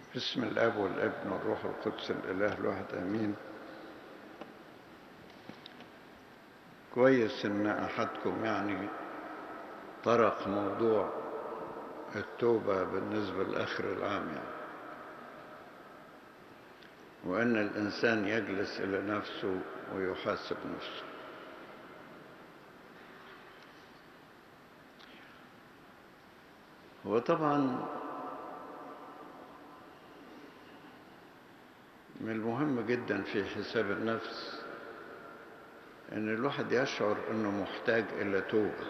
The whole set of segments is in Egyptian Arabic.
بسم الاب والابن والروح القدس الاله الواحد امين كويس ان احدكم يعني طرق موضوع التوبه بالنسبه لاخر العام يعني وان الانسان يجلس الى نفسه ويحاسب نفسه هو طبعا من المهم جدا في حساب النفس ان الواحد يشعر انه محتاج الى توبه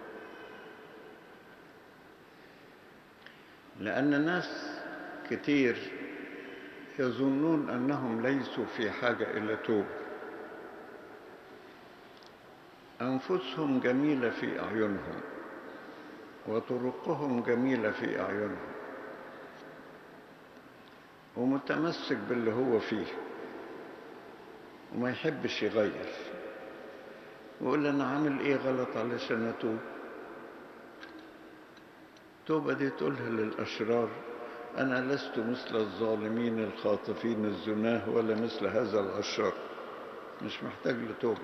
لان ناس كتير يظنون انهم ليسوا في حاجه الى توبه انفسهم جميله في اعينهم وطرقهم جميله في اعينهم ومتمسك باللي هو فيه وما يحبش يغير ويقول انا عامل ايه غلط علشان اتوب التوبة دي تقولها للأشرار أنا لست مثل الظالمين الخاطفين الزناه ولا مثل هذا الأشرار مش محتاج لتوبة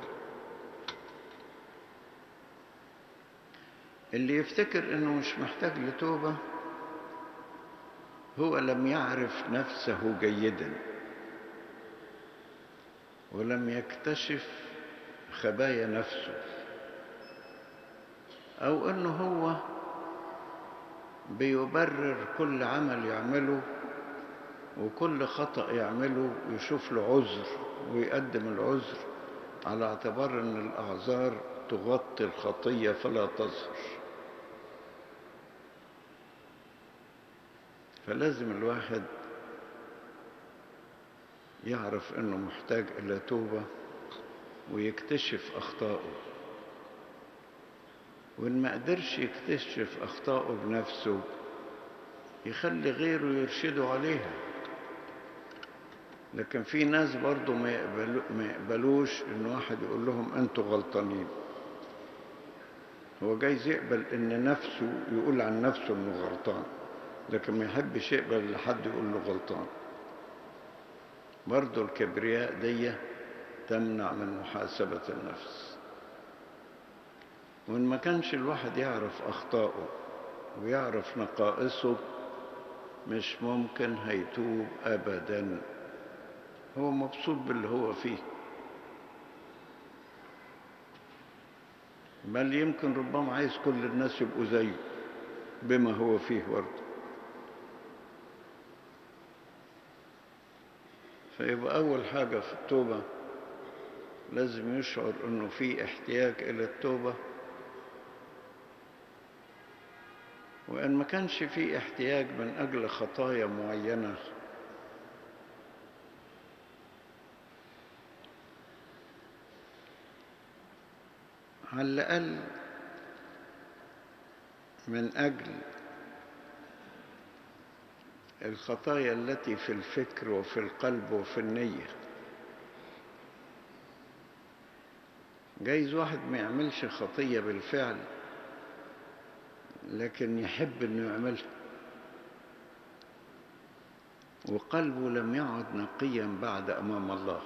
اللي يفتكر إنه مش محتاج لتوبة هو لم يعرف نفسه جيدا ولم يكتشف خبايا نفسه او انه هو بيبرر كل عمل يعمله وكل خطأ يعمله يشوف له عذر ويقدم العذر على اعتبار ان الاعذار تغطي الخطية فلا تظهر فلازم الواحد يعرف انه محتاج الى توبة ويكتشف اخطائه وان ما قدرش يكتشف اخطائه بنفسه يخلي غيره يرشده عليها لكن في ناس برضو ما, يقبلو ما يقبلوش ان واحد يقول لهم انتوا غلطانين هو جايز يقبل ان نفسه يقول عن نفسه انه غلطان لكن ما يحبش يقبل لحد يقول له غلطان برضه الكبرياء دي تمنع من محاسبة النفس وإن ما كانش الواحد يعرف أخطائه ويعرف نقائصه مش ممكن هيتوب أبدا هو مبسوط باللي هو فيه بل يمكن ربما عايز كل الناس يبقوا زيه بما هو فيه برضه فيبقى أول حاجة في التوبة لازم يشعر أنه في احتياج إلى التوبة وإن ما كانش في احتياج من أجل خطايا معينة على الأقل من أجل الخطايا التي في الفكر وفي القلب وفي النية جايز واحد ما يعملش خطية بالفعل لكن يحب انه يعملها وقلبه لم يعد نقيا بعد امام الله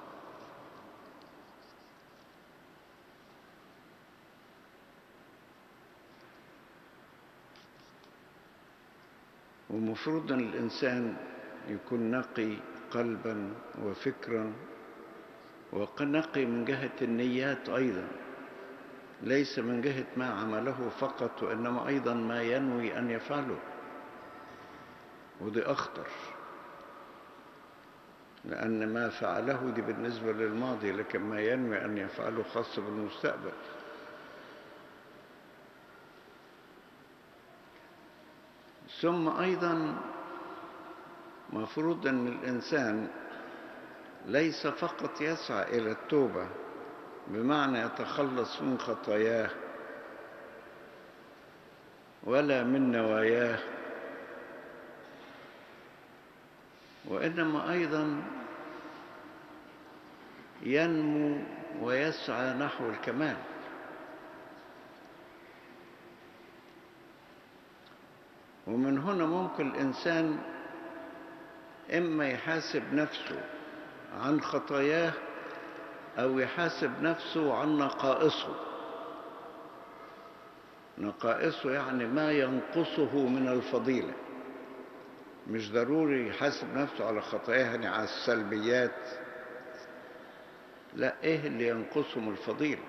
ومفروض ان الانسان يكون نقي قلبا وفكرا ونقي من جهه النيات ايضا ليس من جهه ما عمله فقط وانما ايضا ما ينوي ان يفعله ودي اخطر لان ما فعله دي بالنسبه للماضي لكن ما ينوي ان يفعله خاص بالمستقبل ثم أيضا مفروض أن الإنسان ليس فقط يسعى إلى التوبة بمعنى يتخلص من خطاياه ولا من نواياه وإنما أيضا ينمو ويسعى نحو الكمال ومن هنا ممكن الإنسان إما يحاسب نفسه عن خطاياه أو يحاسب نفسه عن نقائصه نقائصه يعني ما ينقصه من الفضيلة مش ضروري يحاسب نفسه على خطاياه يعني على السلبيات لا ايه اللي ينقصه من الفضيلة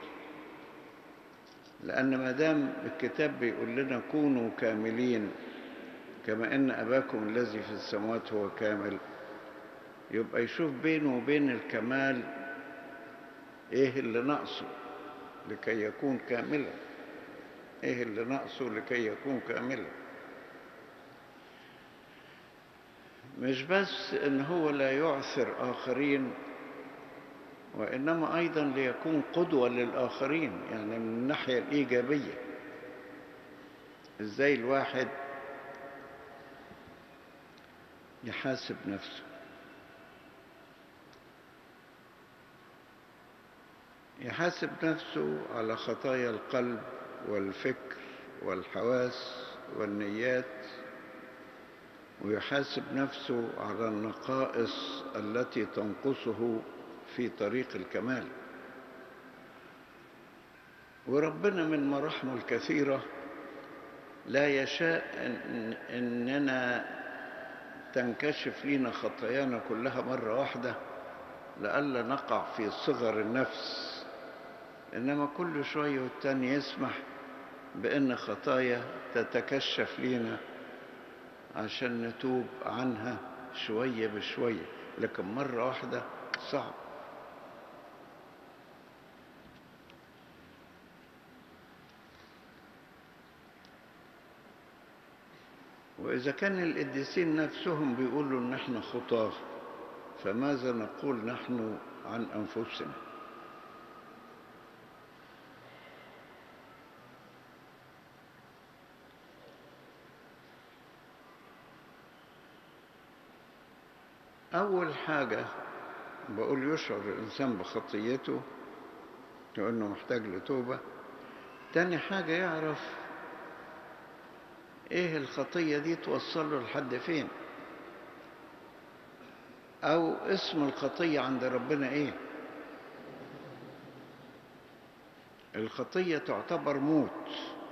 لأن ما دام الكتاب بيقول لنا كونوا كاملين كما أن أباكم الذي في السماوات هو كامل يبقى يشوف بينه وبين الكمال ايه اللي ناقصه لكي يكون كاملا ايه اللي ناقصه لكي يكون كاملا مش بس ان هو لا يعثر اخرين وانما ايضا ليكون قدوه للاخرين يعني من الناحيه الايجابيه ازاي الواحد يحاسب نفسه يحاسب نفسه على خطايا القلب والفكر والحواس والنيات ويحاسب نفسه على النقائص التي تنقصه في طريق الكمال وربنا من مراحمه الكثيرة لا يشاء إن إننا تنكشف لنا خطايانا كلها مرة واحدة لئلا نقع في صغر النفس إنما كل شوية والتاني يسمح بأن خطايا تتكشف لنا عشان نتوب عنها شوية بشوية لكن مرة واحدة صعب وإذا كان القديسين نفسهم بيقولوا إن إحنا خطاة فماذا نقول نحن عن أنفسنا أول حاجة بقول يشعر الإنسان بخطيته وإنه محتاج لتوبة تاني حاجة يعرف إيه الخطية دي توصله لحد فين أو اسم الخطية عند ربنا إيه الخطية تعتبر موت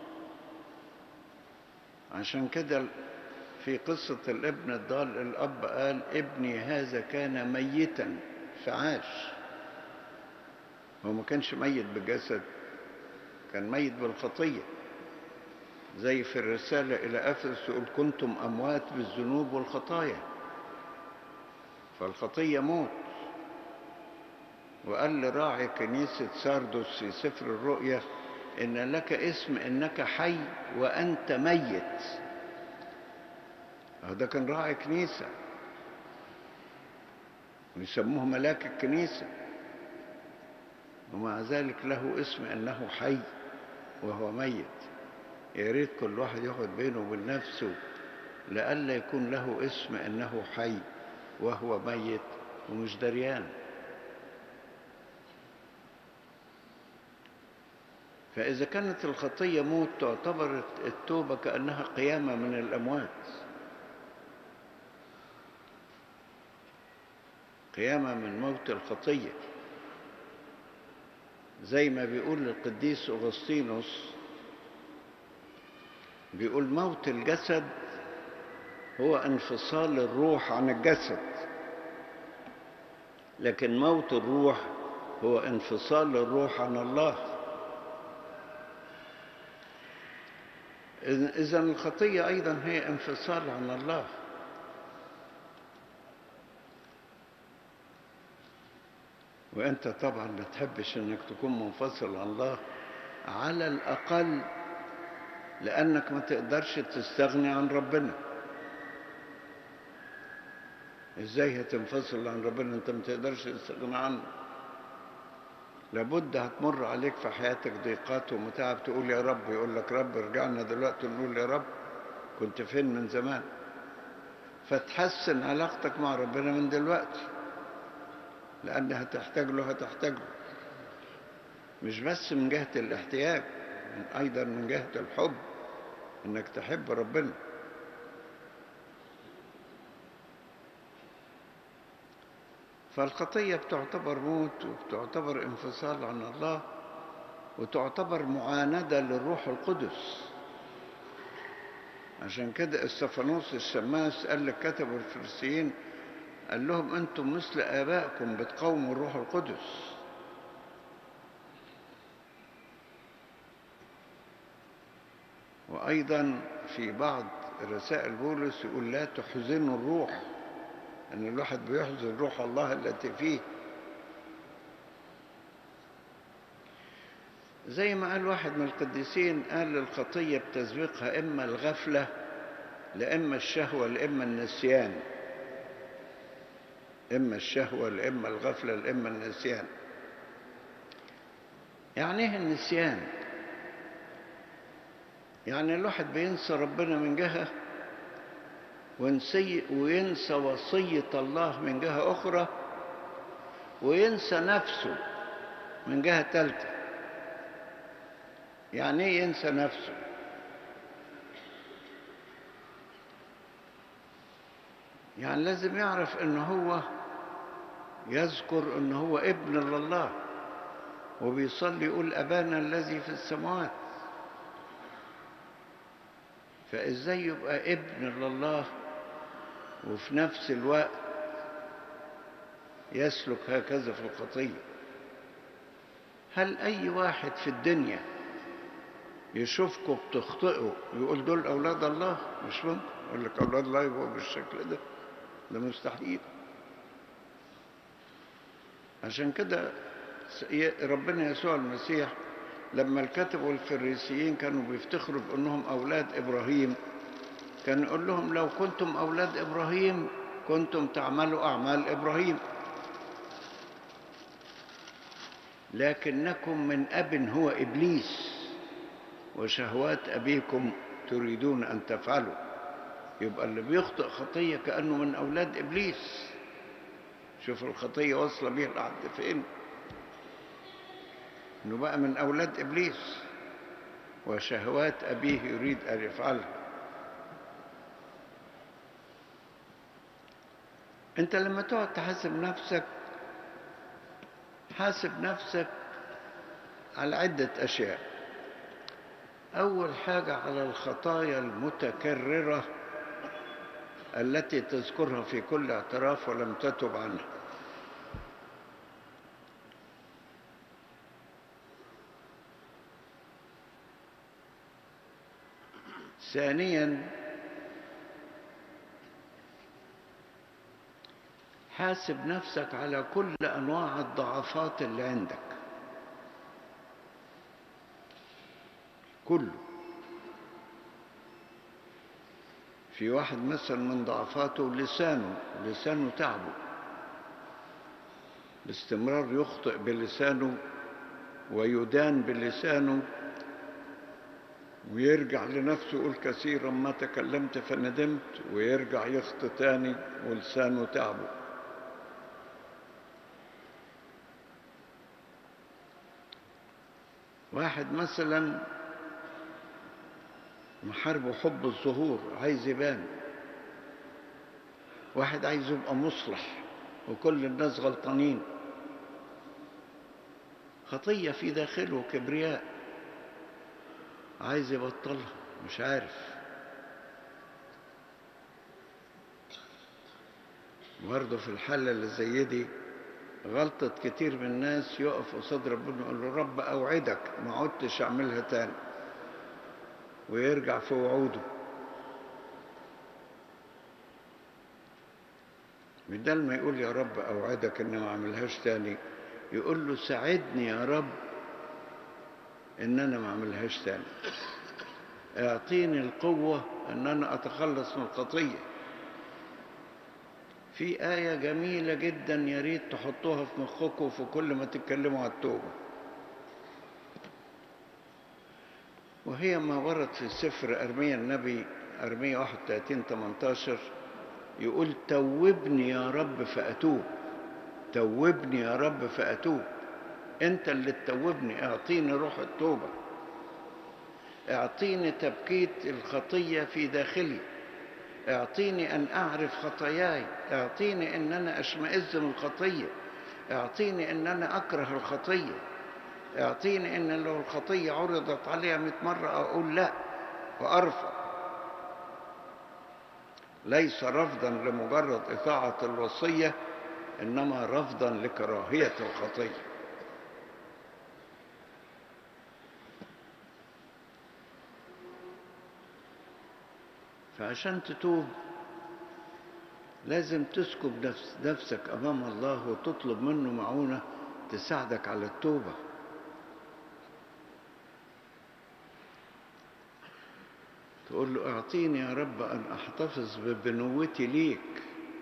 عشان كده في قصة الابن الضال الأب قال ابني هذا كان ميتا فعاش هو ما كانش ميت بالجسد كان ميت بالخطية زي في الرسالة إلى أفسس يقول كنتم أموات بالذنوب والخطايا فالخطية موت وقال لراعي كنيسة ساردوس في سفر الرؤيا إن لك اسم إنك حي وأنت ميت ده كان راعي كنيسة ويسموه ملاك الكنيسة ومع ذلك له اسم أنه حي وهو ميت يا ريت كل واحد ياخد بينه وبين نفسه لئلا يكون له اسم أنه حي وهو ميت ومش دريان فإذا كانت الخطية موت تعتبر التوبة كأنها قيامة من الأموات قيامة من موت الخطية زي ما بيقول القديس أغسطينوس بيقول موت الجسد هو انفصال الروح عن الجسد لكن موت الروح هو انفصال الروح عن الله إذا الخطية أيضا هي انفصال عن الله وأنت طبعا ما تحبش أنك تكون منفصل عن الله على الأقل لأنك ما تقدرش تستغني عن ربنا ازاي هتنفصل عن ربنا انت ما تقدرش تستغنى عنه لابد هتمر عليك في حياتك ضيقات ومتاعب تقول يا رب يقول لك رب رجعنا دلوقتي نقول يا رب كنت فين من زمان فتحسن علاقتك مع ربنا من دلوقتي لأن هتحتاج له هتحتاج له مش بس من جهة الاحتياج من أيضا من جهة الحب إنك تحب ربنا فالخطية بتعتبر موت وبتعتبر انفصال عن الله وتعتبر معاندة للروح القدس عشان كده استفانوس الشماس قال للكتب الفرسيين قال لهم انتم مثل ابائكم بتقاوموا الروح القدس وايضا في بعض رسائل بولس يقول لا تحزنوا الروح ان الواحد بيحزن روح الله التي فيه زي ما قال واحد من القديسين قال الخطية بتسبقها إما الغفلة لإما الشهوة لإما النسيان إما الشهوة لإما الغفلة لإما النسيان يعني إيه النسيان؟ يعني الواحد بينسى ربنا من جهة ونسي وينسى وصية الله من جهة أخرى وينسى نفسه من جهة ثالثة يعني ايه ينسى نفسه يعني لازم يعرف ان هو يذكر ان هو ابن لله وبيصلي يقول ابانا الذي في السماوات فازاي يبقى ابن لله وفي نفس الوقت يسلك هكذا في الخطيه هل اي واحد في الدنيا يشوفكم بتخطئوا يقول دول أولاد الله مش ممكن يقول لك أولاد الله يبقوا بالشكل ده ده مستحيل عشان كده ربنا يسوع المسيح لما الكتب والفريسيين كانوا بيفتخروا بأنهم أولاد إبراهيم كان يقول لهم لو كنتم أولاد إبراهيم كنتم تعملوا أعمال إبراهيم لكنكم من أب هو إبليس وشهوات أبيكم تريدون أن تفعلوا يبقى اللي بيخطئ خطية كأنه من أولاد إبليس شوف الخطية واصلة بيه لحد فين إنه بقى من أولاد إبليس وشهوات أبيه يريد أن يفعلها أنت لما تقعد تحاسب نفسك حاسب نفسك على عدة أشياء أول حاجة على الخطايا المتكررة التي تذكرها في كل اعتراف ولم تتب عنها ثانيا حاسب نفسك على كل أنواع الضعفات اللي عندك كله في واحد مثلا من ضعفاته لسانه لسانه تعبه باستمرار يخطئ بلسانه ويدان بلسانه ويرجع لنفسه يقول كثيرا ما تكلمت فندمت ويرجع يخطئ تاني ولسانه تعبه واحد مثلا محاربه حب الظهور عايز يبان واحد عايز يبقى مصلح وكل الناس غلطانين خطية في داخله كبرياء عايز يبطلها مش عارف برضه في الحالة اللي زي دي غلطة كتير من الناس يقف قصاد ربنا يقول له رب أوعدك ما عدتش أعملها تاني ويرجع في وعوده بدل ما يقول يا رب أوعدك إن ما أعملهاش تاني يقول له ساعدني يا رب إن أنا ما أعملهاش تاني اعطيني القوة إن أنا أتخلص من الخطية في آية جميلة جدا يا ريت تحطوها في مخكم في كل ما تتكلموا على التوبة وهي ما ورد في سفر أرميا النبي أرميا 31 18 يقول توبني يا رب فأتوب توبني يا رب فأتوب أنت اللي تتوبني اعطيني روح التوبة اعطيني تبكيت الخطية في داخلي اعطيني أن أعرف خطاياي اعطيني أن أنا أشمئز من الخطية اعطيني أن أنا أكره الخطية اعطيني أن لو الخطية عرضت عليها مئة مرة أقول لا وأرفض ليس رفضا لمجرد إطاعة الوصية إنما رفضا لكراهية الخطية فعشان تتوب لازم تسكب نفس نفسك أمام الله وتطلب منه معونة تساعدك على التوبة تقول له اعطيني يا رب أن أحتفظ ببنوتي ليك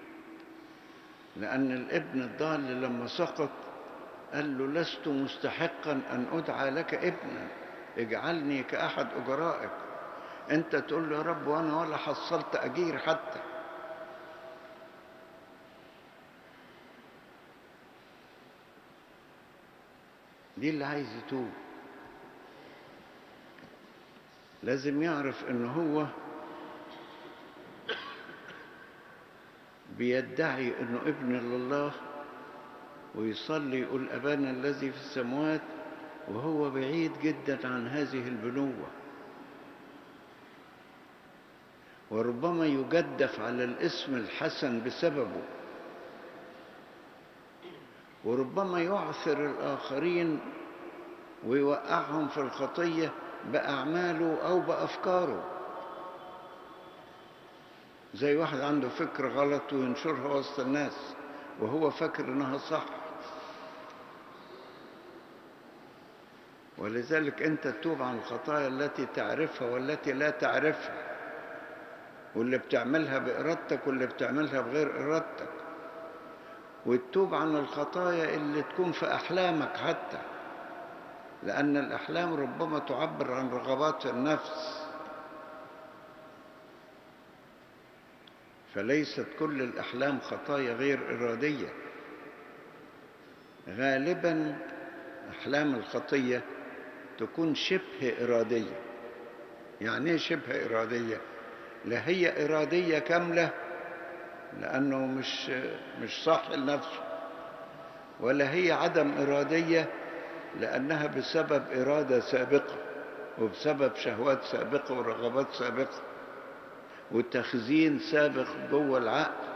لأن الابن الضال لما سقط قال له لست مستحقا أن أدعى لك ابنا اجعلني كأحد أجرائك أنت تقول له يا رب وأنا ولا حصلت أجير حتى دي اللي عايز يتوب لازم يعرف ان هو بيدعي انه ابن لله ويصلي يقول ابانا الذي في السماوات وهو بعيد جدا عن هذه البنوه وربما يجدف على الاسم الحسن بسببه وربما يعثر الآخرين ويوقعهم في الخطية بأعماله أو بأفكاره زي واحد عنده فكرة غلط وينشرها وسط الناس وهو فاكر إنها صح ولذلك أنت تتوب عن الخطايا التي تعرفها والتي لا تعرفها واللي بتعملها بإرادتك واللي بتعملها بغير إرادتك وتتوب عن الخطايا اللي تكون في أحلامك حتى لأن الأحلام ربما تعبر عن رغبات النفس فليست كل الأحلام خطايا غير إرادية غالبا أحلام الخطية تكون شبه إرادية يعني ايه شبه إرادية لا هي إرادية كاملة لأنه مش مش صح لنفسه ولا هي عدم إرادية لأنها بسبب إرادة سابقة وبسبب شهوات سابقة ورغبات سابقة وتخزين سابق جوه العقل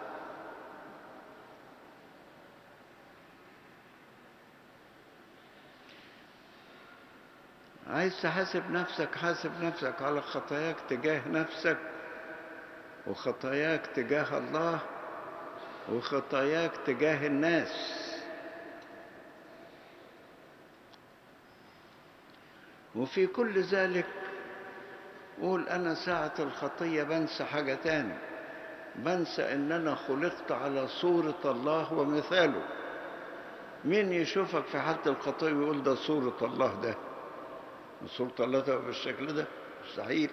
عايز تحاسب نفسك حاسب نفسك على خطاياك تجاه نفسك وخطاياك تجاه الله وخطاياك تجاه الناس وفي كل ذلك قول أنا ساعة الخطية بنسى حاجة تاني بنسى إن أنا خلقت على صورة الله ومثاله مين يشوفك في حالة الخطية ويقول ده صورة الله ده صورة الله ده بالشكل ده مستحيل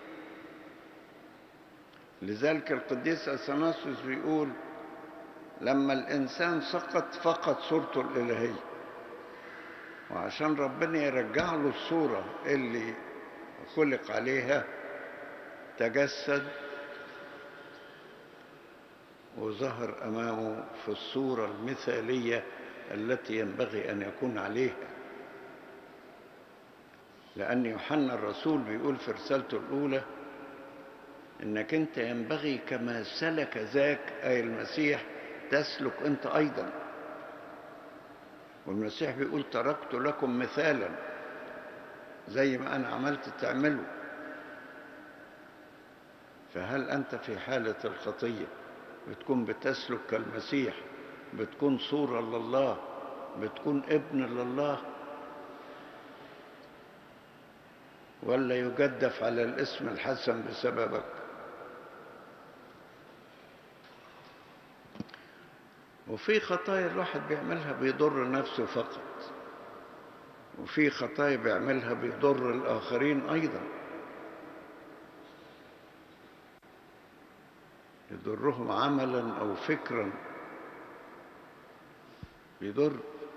لذلك القديس أثناسوس بيقول لما الإنسان سقط فقد صورته الإلهية وعشان ربنا يرجع له الصورة اللي خلق عليها تجسد وظهر أمامه في الصورة المثالية التي ينبغي أن يكون عليها لأن يوحنا الرسول بيقول في رسالته الأولى انك انت ينبغي كما سلك ذاك اي المسيح تسلك انت ايضا والمسيح بيقول تركت لكم مثالا زي ما انا عملت تعملوا فهل انت في حاله الخطيه بتكون بتسلك كالمسيح بتكون صوره لله بتكون ابن لله ولا يجدف على الاسم الحسن بسببك وفي خطايا الواحد بيعملها بيضر نفسه فقط وفي خطايا بيعملها بيضر الآخرين أيضا يضرهم عملا أو فكرا بيضر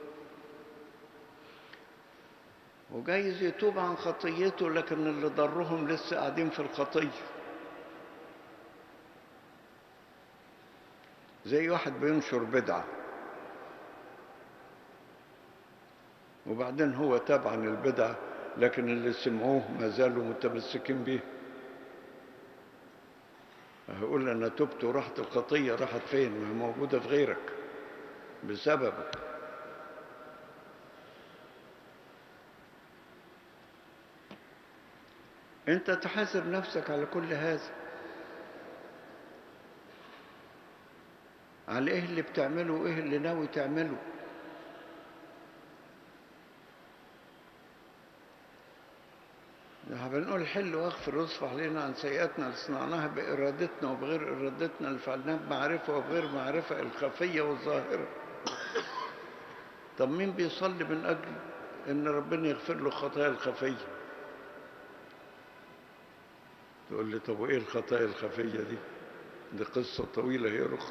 وجايز يتوب عن خطيته لكن اللي ضرهم لسه قاعدين في الخطية زي واحد بينشر بدعة وبعدين هو تابع البدعة لكن اللي سمعوه ما زالوا متمسكين به هيقول أنا تبت وراحت الخطية راحت فين ما هي موجودة في غيرك بسببك انت تحاسب نفسك على كل هذا على ايه اللي بتعمله وايه اللي ناوي تعمله بنقول حل واغفر واصفح لنا عن سيئاتنا اللي صنعناها بإرادتنا وبغير إرادتنا اللي فعلناها بمعرفة وبغير معرفة الخفية والظاهرة طب مين بيصلي من أجل إن ربنا يغفر له خطايا الخفية تقول لي طب وإيه الخطايا الخفية دي دي قصة طويلة هي أخرى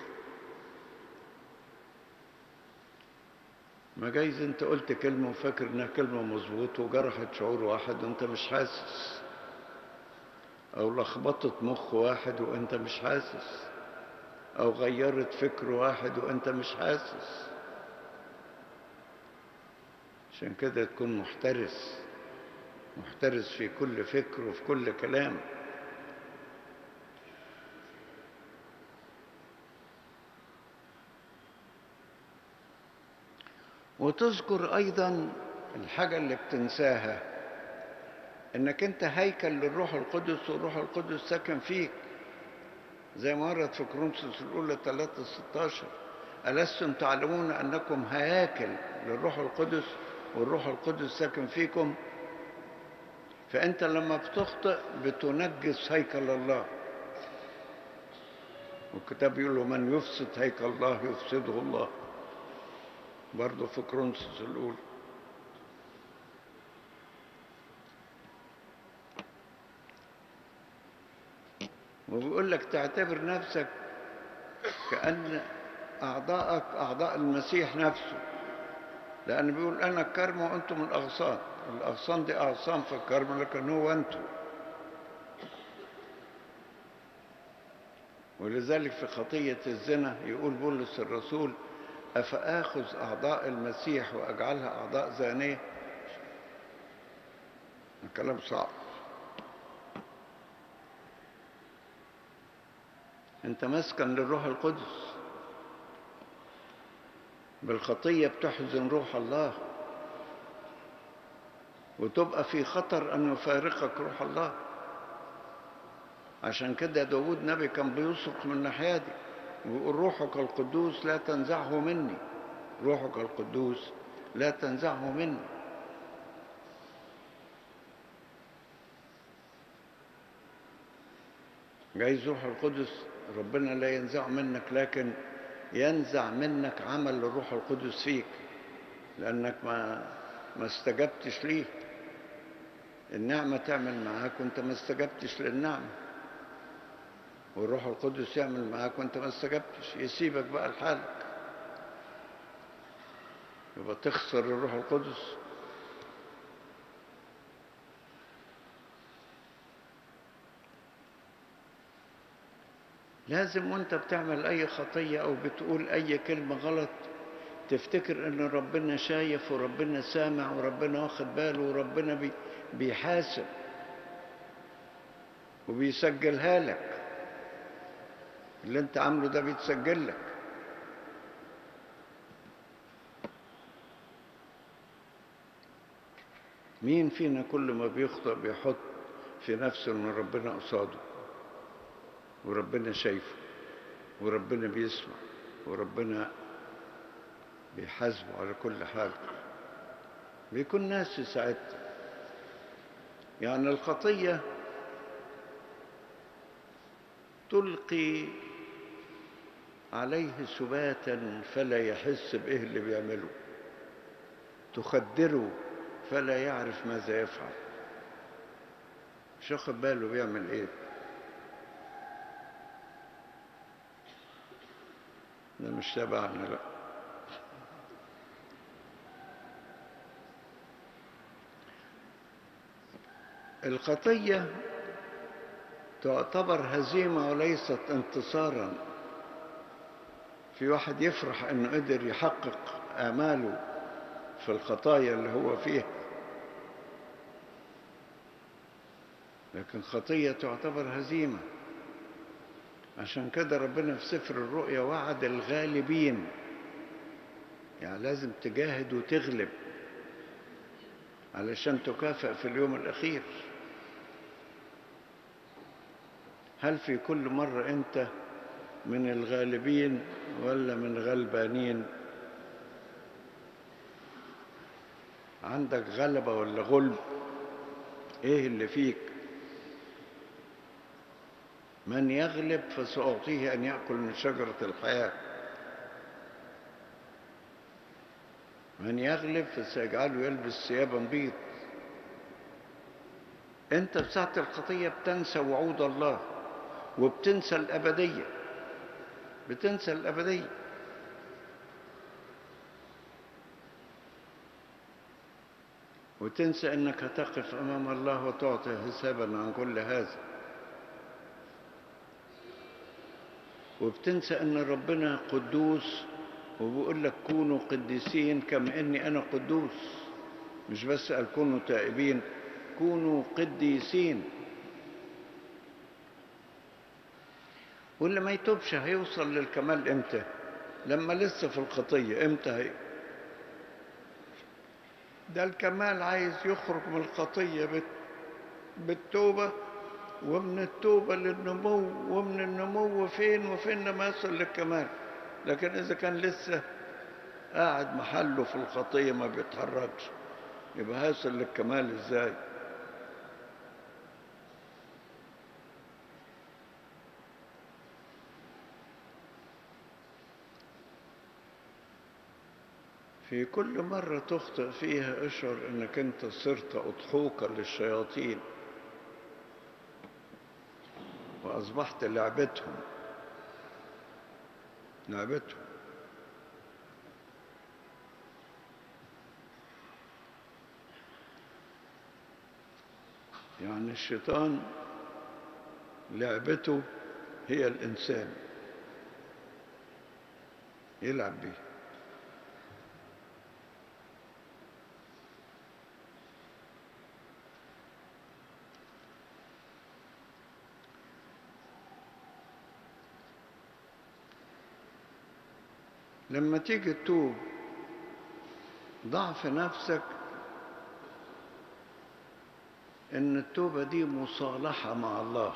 ما جايز انت قلت كلمة وفاكر انها كلمة مظبوط وجرحت شعور واحد وانت مش حاسس او لخبطت مخ واحد وانت مش حاسس او غيرت فكر واحد وانت مش حاسس عشان كده تكون محترس محترس في كل فكر وفي كل كلام وتذكر ايضا الحاجة اللي بتنساها انك انت هيكل للروح القدس والروح القدس ساكن فيك زي ما ورد في كورنثوس الاولى 3 16 ألستم تعلمون أنكم هياكل للروح القدس والروح القدس ساكن فيكم فأنت لما بتخطئ بتنجس هيكل الله والكتاب يقول له من يفسد هيكل الله يفسده الله برضه في كرونسوس الأولى وبيقول لك تعتبر نفسك كأن أعضائك أعضاء المسيح نفسه لأن بيقول أنا الكرم وأنتم الأغصان الأغصان دي أغصان في الكرم لكن هو أنتم ولذلك في خطية الزنا يقول بولس الرسول أفآخذ أعضاء المسيح وأجعلها أعضاء زانية كلام صعب أنت مسكن للروح القدس بالخطية بتحزن روح الله وتبقى في خطر أن يفارقك روح الله عشان كده داود نبي كان بيصرخ من الناحية دي ويقول روحك القدوس لا تنزعه مني روحك القدوس لا تنزعه مني جايز روح القدس ربنا لا ينزعه منك لكن ينزع منك عمل الروح القدس فيك لأنك ما ما استجبتش ليه النعمة تعمل معاك وانت ما استجبتش للنعمة والروح القدس يعمل معاك وانت ما استجبتش يسيبك بقى لحالك يبقى تخسر الروح القدس لازم وانت بتعمل اي خطية او بتقول اي كلمة غلط تفتكر ان ربنا شايف وربنا سامع وربنا واخد باله وربنا بي بيحاسب وبيسجلها لك اللي انت عامله ده بيتسجل لك مين فينا كل ما بيخطئ بيحط في نفسه ان ربنا قصاده وربنا شايفه وربنا بيسمع وربنا بيحاسبه على كل حاجة بيكون ناسي ساعتها يعني الخطية تلقي عليه سباتا فلا يحس بإيه اللي بيعمله تخدره فلا يعرف ماذا يفعل مش واخد باله بيعمل ايه ده مش تبعنا لا الخطية تعتبر هزيمة وليست انتصارا في واحد يفرح انه قدر يحقق اماله في الخطايا اللي هو فيها لكن خطية تعتبر هزيمة عشان كده ربنا في سفر الرؤيا وعد الغالبين يعني لازم تجاهد وتغلب علشان تكافئ في اليوم الأخير هل في كل مرة أنت من الغالبين ولا من غلبانين عندك غلبة ولا غلب ايه اللي فيك من يغلب فسأعطيه أن يأكل من شجرة الحياة من يغلب فسيجعله يلبس ثيابا بيض انت في ساعة الخطية بتنسى وعود الله وبتنسى الأبدية بتنسى الأبدية وتنسى أنك هتقف أمام الله وتعطي حسابا عن كل هذا وبتنسى أن ربنا قدوس وبيقول لك كونوا قديسين كما أني أنا قدوس مش بس قال كونوا تائبين كونوا قديسين واللي ما يتوبش هيوصل للكمال امتى لما لسه في الخطية امتى هي ده الكمال عايز يخرج من الخطية بالتوبة ومن التوبة للنمو ومن النمو فين وفين لما يصل للكمال لكن إذا كان لسه قاعد محله في الخطية ما بيتحركش يبقى هيصل للكمال ازاي في كل مرة تخطئ فيها اشعر انك انت صرت اضحوكا للشياطين واصبحت لعبتهم لعبتهم يعني الشيطان لعبته هي الانسان يلعب بيه لما تيجي تتوب ضع في نفسك ان التوبة دي مصالحة مع الله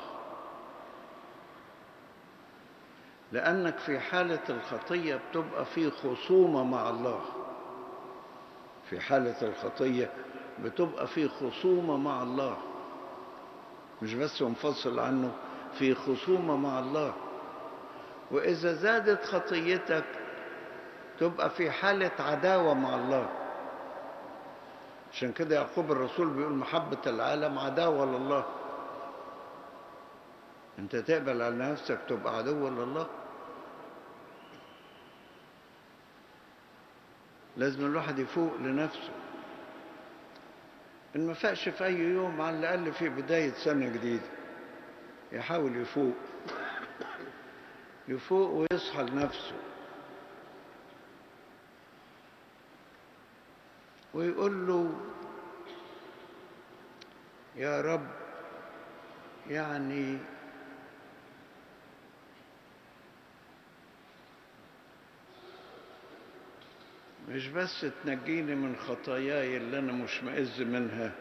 لأنك في حالة الخطية بتبقى في خصومة مع الله في حالة الخطية بتبقى في خصومة مع الله مش بس منفصل عنه في خصومة مع الله وإذا زادت خطيتك تبقى في حالة عداوة مع الله عشان كده يعقوب الرسول بيقول محبة العالم عداوة لله انت تقبل على نفسك تبقى عدو لله لازم الواحد يفوق لنفسه ان ما فاقش في اي يوم على الاقل في بداية سنة جديدة يحاول يفوق يفوق ويصحى لنفسه ويقول له يا رب يعني مش بس تنجيني من خطاياي اللي انا مشمئز منها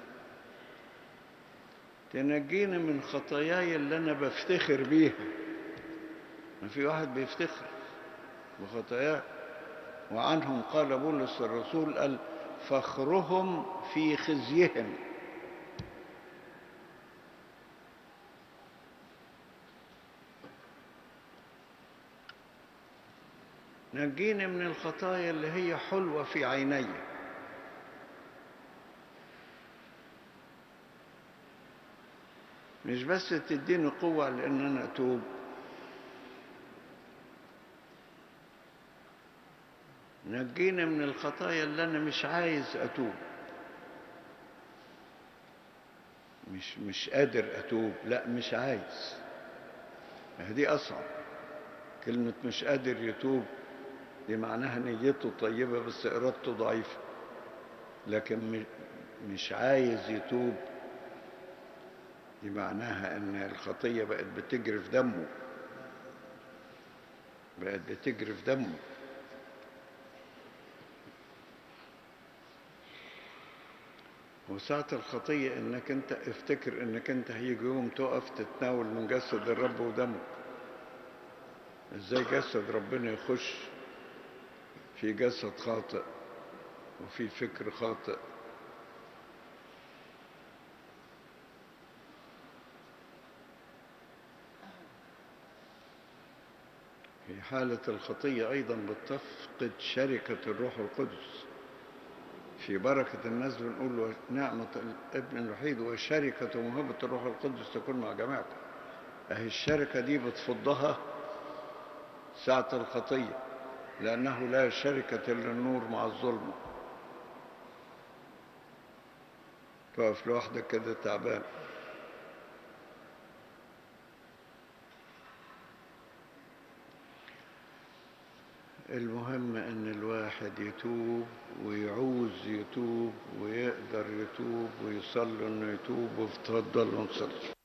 تنجيني من خطاياي اللي انا بفتخر بيها ما في واحد بيفتخر بخطاياه وعنهم قال بولس الرسول قال فخرهم في خزيهم نجيني من الخطايا اللي هي حلوة في عيني مش بس تديني قوة لأن أنا أتوب نجينا من الخطايا اللي أنا مش عايز أتوب مش مش قادر أتوب لا مش عايز دي أصعب كلمة مش قادر يتوب دي معناها نيته طيبة بس إرادته ضعيفة لكن مش عايز يتوب دي معناها ان الخطية بقت بتجري في دمه بقت بتجري في دمه وساعة الخطية انك انت افتكر انك انت هيجي يوم تقف تتناول من جسد الرب ودمه ازاي جسد ربنا يخش في جسد خاطئ وفي فكر خاطئ في حالة الخطية أيضا بتفقد شركة الروح القدس في بركة الناس بنقول نعمة الابن الوحيد وشركة ومهبة الروح القدس تكون مع جماعكم أهي الشركة دي بتفضها ساعة الخطية لأنه لا شركة للنور مع الظلمة تقف لوحدك كده تعبان المهم ان الواحد يتوب ويعوز يتوب ويقدر يتوب ويصلي انه يتوب ويتفضل ونصلي